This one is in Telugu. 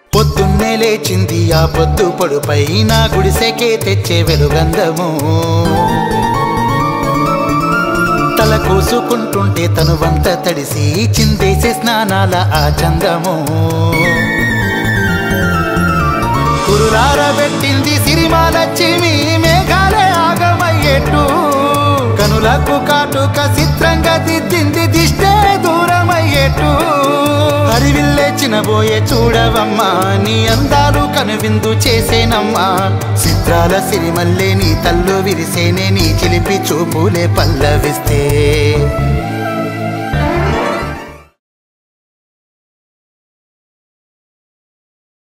పొద్దున్నే లేచింది ఆ పొద్దు పొడుపై నా గుడిసెకే తెచ్చే వెలుగంధము తల కోసుకుంటుంటే తను వంత తడిసి చిందేసే స్నానాల ఆ చందము కురులారబెట్టింది సిరిమాల చిమి మేఘాలే ఆగమయ్యేట్టు కనులకు కాటుక చిత్రంగా దిద్దింది దిష్టే దూరమయ్యేట్టు హరివిల్లే చినబోయే చూడవమ్మా నీ అందాలు కనువిందు చేసేనమ్మా చిత్రాల సిరిమల్లే నీ తల్లు విరిసేనే నీ చిలిపి చూపులే పల్లవిస్తే